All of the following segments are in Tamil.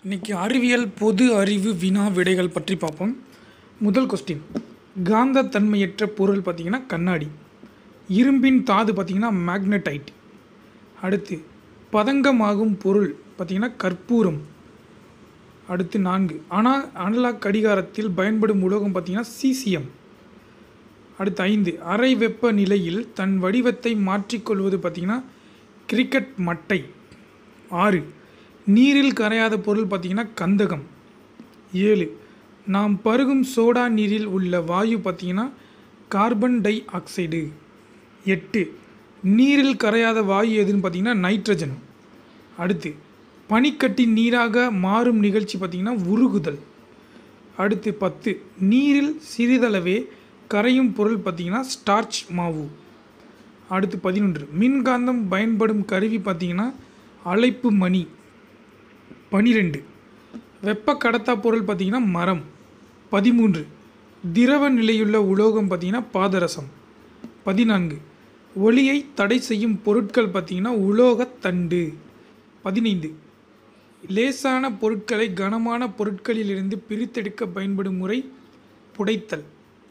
இன்னைக்கு அறிவியல் பொது அறிவு வினா விடைகள் பற்றி பார்ப்போம் முதல் கொஸ்டின் காந்த தன்மையற்ற பொருள் பார்த்திங்கன்னா கண்ணாடி இரும்பின் தாது பார்த்திங்கன்னா மேக்னடைட் அடுத்து பதங்கமாகும் பொருள் பார்த்திங்கன்னா கற்பூரம் அடுத்து நான்கு ஆனால் அனலாக் கடிகாரத்தில் பயன்படும் உலோகம் பார்த்திங்கன்னா சீசியம் அடுத்து ஐந்து அறை வெப்ப நிலையில் தன் வடிவத்தை மாற்றிக்கொள்வது பார்த்திங்கன்னா கிரிக்கெட் மட்டை ஆறு நீரில் கரையாத பொருள் பார்த்திங்கன்னா கந்தகம் ஏழு நாம் பருகும் சோடா நீரில் உள்ள வாயு பார்த்திங்கன்னா கார்பன் டை ஆக்சைடு எட்டு நீரில் கரையாத வாயு எதுன்னு பார்த்திங்கன்னா நைட்ரஜன் அடுத்து பனிக்கட்டி நீராக மாறும் நிகழ்ச்சி பார்த்திங்கன்னா உருகுதல் அடுத்து பத்து நீரில் சிறிதளவே கரையும் பொருள் பார்த்திங்கன்னா ஸ்டார்ச் மாவு அடுத்து பதினொன்று மின்காந்தம் பயன்படும் கருவி பார்த்திங்கன்னா அழைப்பு மணி பனிரெண்டு வெப்ப கடத்தா பொருள் பார்த்திங்கன்னா மரம் பதிமூன்று திரவ நிலையுள்ள உலோகம் பார்த்திங்கன்னா பாதரசம் பதினான்கு ஒளியை தடை செய்யும் பொருட்கள் பார்த்திங்கன்னா உலோகத்தண்டு பதினைந்து லேசான பொருட்களை கனமான பொருட்களிலிருந்து பிரித்தெடுக்க பயன்படும் முறை புடைத்தல்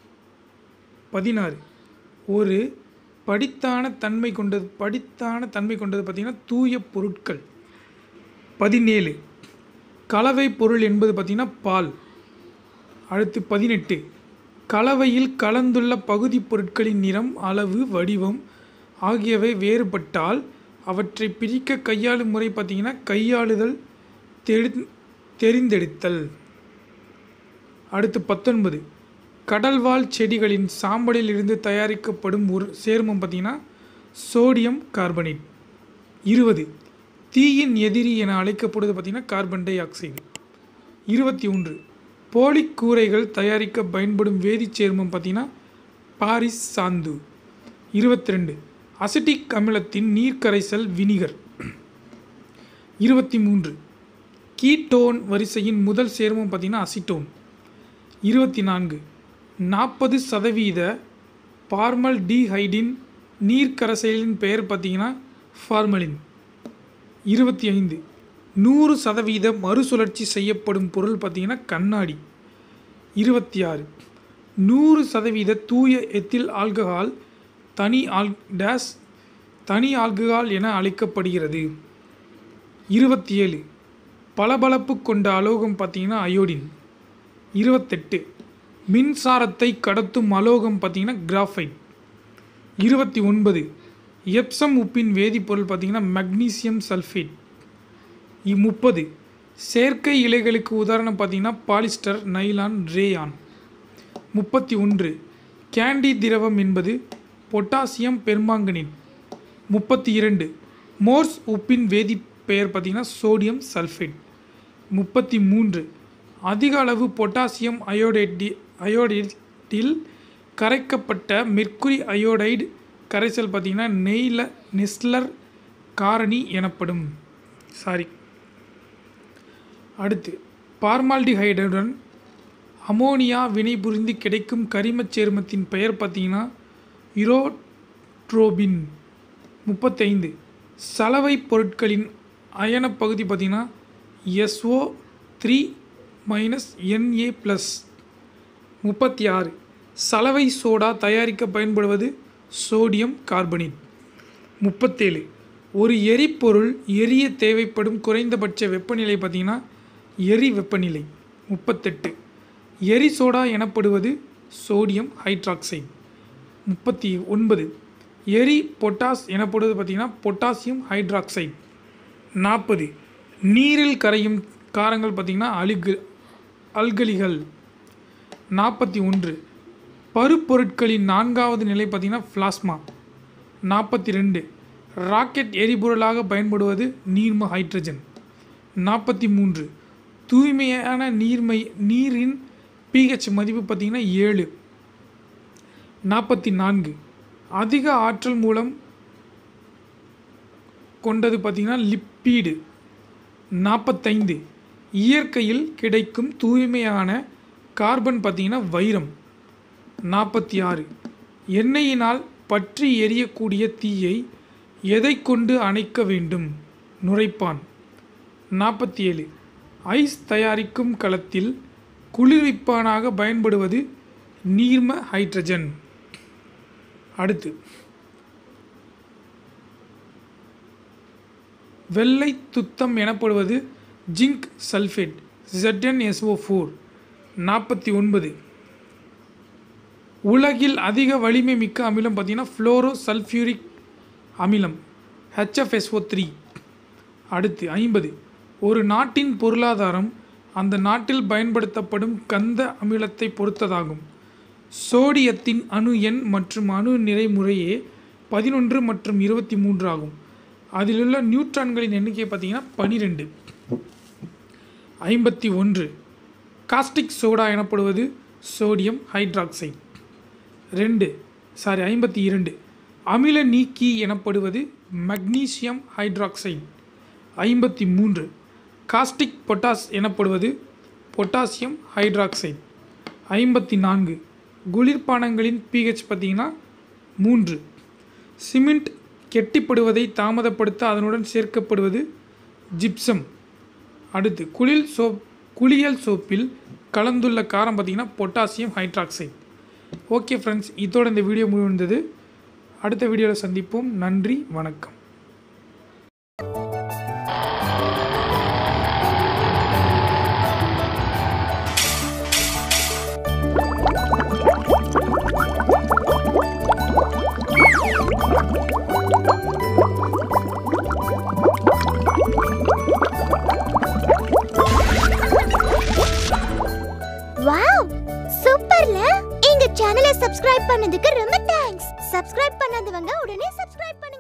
பதினாறு ஒரு படித்தான தன்மை கொண்டது படித்தான தன்மை கொண்டது பார்த்திங்கன்னா தூய பொருட்கள் பதினேழு கலவை பொருள் என்பது பார்த்திங்கன்னா பால் அடுத்து பதினெட்டு கலவையில் கலந்துள்ள பகுதி பொருட்களின் நிறம் அளவு வடிவம் ஆகியவை வேறுபட்டால் அவற்றை பிரிக்க கையாளும் முறை பார்த்திங்கன்னா கையாளுதல் தெரி தெரிந்தெடுத்தல் அடுத்து பத்தொன்பது கடல்வாழ் செடிகளின் சாம்பலில் இருந்து தயாரிக்கப்படும் ஒரு சேர்மம் பார்த்திங்கன்னா சோடியம் கார்பனேட் இருபது தீயின் எதிரி என அழைக்கப்படுவது பார்த்திங்கன்னா கார்பன் டை ஆக்சைடு இருபத்தி ஒன்று போலிக் கூரைகள் தயாரிக்க பயன்படும் வேதிச் சேர்மம் பார்த்திங்கன்னா பாரிஸ் சாந்து இருபத்தி ரெண்டு அசிட்டிக் அமிலத்தின் நீர்க்கரைசல் வினிகர் இருபத்தி மூன்று கீட்டோன் வரிசையின் முதல் சேர்மம் பார்த்திங்கன்னா அசிட்டோன் இருபத்தி நான்கு நாற்பது சதவீத பார்மல் டீஹைடின் நீர்க்கரைசலின் பெயர் பார்த்திங்கன்னா ஃபார்மலின் இருபத்தி ஐந்து நூறு சதவீத மறுசுழற்சி செய்யப்படும் பொருள் பார்த்திங்கன்னா கண்ணாடி இருபத்தி ஆறு நூறு சதவீத தூய எத்தில் ஆல்கஹால் தனி ஆல் டேஸ் தனி ஆல்கஹால் என அழைக்கப்படுகிறது இருபத்தி ஏழு பளபளப்பு கொண்ட அலோகம் பார்த்திங்கன்னா அயோடின் இருபத்தெட்டு மின்சாரத்தை கடத்தும் அலோகம் பார்த்திங்கன்னா கிராஃபைட் இருபத்தி ஒன்பது எப்சம் உப்பின் வேதிப்பொருள் பார்த்திங்கன்னா மக்னீசியம் சல்ஃபேட் முப்பது செயற்கை இலைகளுக்கு உதாரணம் பார்த்திங்கன்னா பாலிஸ்டர் நைலான் ரேயான் முப்பத்தி ஒன்று கேண்டி திரவம் என்பது பொட்டாசியம் பெர்மாங்கனேட் முப்பத்தி இரண்டு மோர்ஸ் உப்பின் வேதி பெயர் பார்த்திங்கன்னா சோடியம் சல்ஃபேட் முப்பத்தி மூன்று அதிக அளவு பொட்டாசியம் அயோடைடி அயோடைடில் கரைக்கப்பட்ட மெர்க்குரி அயோடைடு கரைசல் பார்த்திங்கன்னா நெய்ல நெஸ்லர் காரணி எனப்படும் சாரி அடுத்து பார்மால்டிஹைடுடன் அமோனியா வினைபுரிந்து கிடைக்கும் கரிமச் சேர்மத்தின் பெயர் பார்த்திங்கன்னா யுரோட்ரோபின் முப்பத்தைந்து சலவை பொருட்களின் அயனப் பகுதி பார்த்திங்கன்னா SO three minus NA plus முப்பத்தி ஆறு சலவை சோடா தயாரிக்க பயன்படுவது சோடியம் கார்பனேட் முப்பத்தேழு ஒரு எரிபொருள் எரிய தேவைப்படும் குறைந்தபட்ச வெப்பநிலை பார்த்திங்கன்னா எரி வெப்பநிலை முப்பத்தெட்டு எரி சோடா எனப்படுவது சோடியம் ஹைட்ராக்சைடு முப்பத்தி ஒன்பது எரி பொட்டாஸ் எனப்படுவது பார்த்திங்கன்னா பொட்டாசியம் ஹைட்ராக்சைடு நாற்பது நீரில் கரையும் காரங்கள் பார்த்திங்கன்னா அழுகு அல்கலிகள் நாற்பத்தி ஒன்று பருப்பொருட்களின் நான்காவது நிலை பார்த்திங்கன்னா பிளாஸ்மா நாற்பத்தி ரெண்டு ராக்கெட் எரிபொருளாக பயன்படுவது நீர்ம ஹைட்ரஜன் நாற்பத்தி மூன்று தூய்மையான நீர்மை நீரின் பிஹெச் மதிப்பு பார்த்திங்கன்னா ஏழு நாற்பத்தி நான்கு அதிக ஆற்றல் மூலம் கொண்டது பார்த்திங்கன்னா லிப்பீடு நாற்பத்தைந்து இயற்கையில் கிடைக்கும் தூய்மையான கார்பன் பார்த்திங்கன்னா வைரம் நாற்பத்தி ஆறு எண்ணெயினால் பற்றி எரியக்கூடிய தீயை எதை கொண்டு அணைக்க வேண்டும் நுரைப்பான் நாற்பத்தி ஏழு ஐஸ் தயாரிக்கும் களத்தில் குளிர்விப்பானாக பயன்படுவது நீர்ம ஹைட்ரஜன் அடுத்து வெள்ளை துத்தம் எனப்படுவது ஜிங்க் சல்ஃபேட் ZnSO4 ஃபோர் நாற்பத்தி ஒன்பது உலகில் அதிக வலிமை மிக்க அமிலம் பார்த்தீங்கன்னா ஃப்ளோரோ சல்ஃபியூரிக் அமிலம் HFSO த்ரீ அடுத்து ஐம்பது ஒரு நாட்டின் பொருளாதாரம் அந்த நாட்டில் பயன்படுத்தப்படும் கந்த அமிலத்தை பொறுத்ததாகும் சோடியத்தின் அணு எண் மற்றும் அணு நிறை முறையே பதினொன்று மற்றும் இருபத்தி மூன்று ஆகும் அதிலுள்ள நியூட்ரான்களின் எண்ணிக்கை பார்த்தீங்கன்னா பனிரெண்டு ஐம்பத்தி ஒன்று காஸ்டிக் சோடா எனப்படுவது சோடியம் ஹைட்ராக்சைடு ரெண்டு சாரி ஐம்பத்தி இரண்டு அமில நீக்கி எனப்படுவது மக்னீசியம் ஹைட்ராக்சைடு ஐம்பத்தி மூன்று காஸ்டிக் பொட்டாஸ் எனப்படுவது பொட்டாசியம் ஹைட்ராக்சைடு ஐம்பத்தி நான்கு குளிர்பானங்களின் pH பார்த்தீங்கன்னா மூன்று சிமெண்ட் கெட்டிப்படுவதை தாமதப்படுத்த அதனுடன் சேர்க்கப்படுவது ஜிப்சம் அடுத்து குளில் சோப் குளியல் சோப்பில் கலந்துள்ள காரம் பார்த்தீங்கன்னா பொட்டாசியம் ஹைட்ராக்சைடு ஓகே ஃப்ரெண்ட்ஸ் இதோட இந்த வீடியோ முடிந்தது அடுத்த வீடியோவில் சந்திப்போம் நன்றி வணக்கம் வாவ் சூப்பர்ல எங்க சேனலை சப்ஸ்கிரைப் பண்ணதுக்கு ரொம்ப தேங்க்ஸ் சப்ஸ்கிரைப் பண்ணாதவங்க உடனே சப்ஸ்கிரைப் பண்ணுங்க